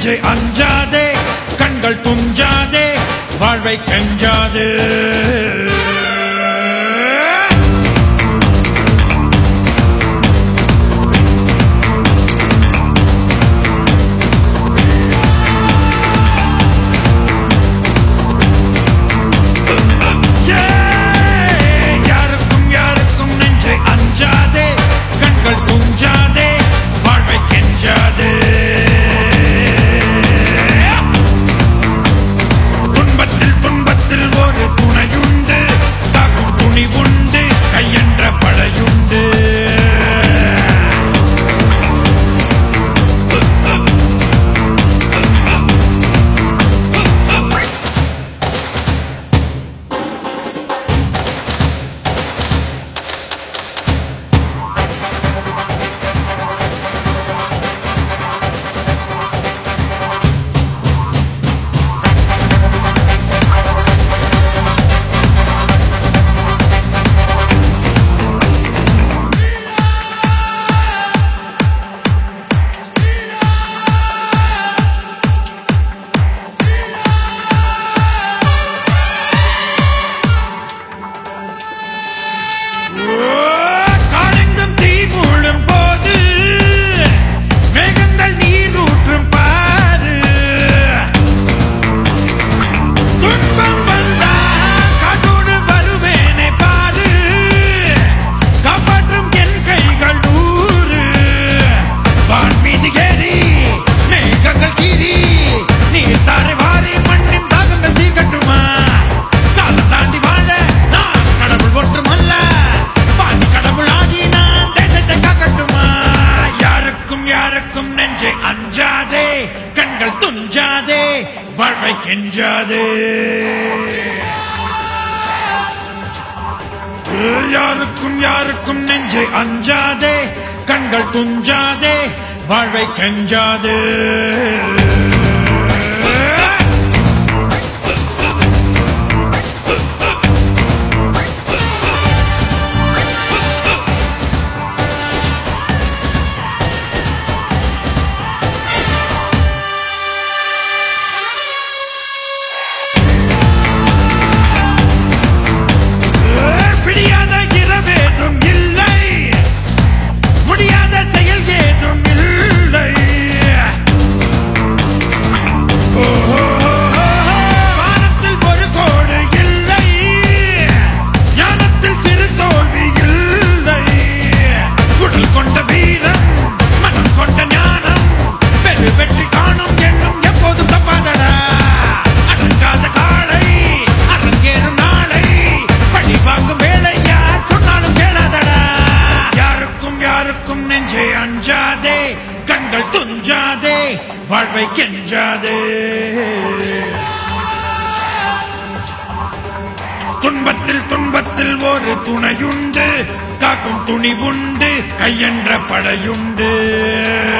நெஞ்சை அஞ்சாதே கண்கள் துஞ்சாதே வாழ்வை கெஞ்சாதே யாருக்கும் யாருக்கும் நெஞ்சை அஞ்சாதே கண்கள் துஞ்சாதே வாழ்வை கெஞ்சாதே துன்பத்தில் துன்பத்தில் ஒரு துணையுண்டு தாக்கும் துணிவுண்டு கையென்ற படையுண்டு காலெங்கும் தீ மூழும் போது மேகங்கள் நீரூற்றும் பாரு துன்பம் வந்தா காட்டோடு வருவேனே பாரு காப்பாற்றும் என் கைகள் நூறு வான் மீது ஏறி மேகங்கள் கீறி நீர் தாரை வாரி மண்ணின் தாகங்கள் தீர்க்கட்டுமா காலம் தாண்டி வாழ நான் கடவுள் ஒன்றுமல்ல பாதி கடவுளாகி நான் தேசத்தை காக்கட்டுமா யாருக்கும் யாருக்கும் நெஞ்சை அஞ்சாதே கண்கள் துஞ்சாதே வாழ்வை கெஞ்சாதே யாருக்கும் யாருக்கும் நெஞ்சை அஞ்சாதே கண்கள் துஞ்சாதே வாழ்வை கெஞ்சாதே பிடியாத இரவேதும் இல்லை முடியாத செயல் ஏதும் இல்லை வானத்தில் ஒரு கோடு இல்லை ஞானத்தில் சிறு தோல்வி இல்லை குடல் கொண்ட வீரம் மனம் கொண்ட ஞானம் பெரு வெற்றி காணும் எண்ணம் எப்போதும் தப்பாதடா அடங்காத காளை அரங்கேறும் நாளை பழி வாங்கும் வேலை யார் சொன்னாலும் கேளாதடா யாருக்கும் யாருக்கும் நெஞ்சை அஞ்சாதே கண்கள் துஞ்சாதே வாழ்வை கெஞ்சாதே துன்பத்தில் துன்பத்தில் ஒரு துணையுண்டு காக்கும் துணிவுண்டு கையென்ற படையுண்டு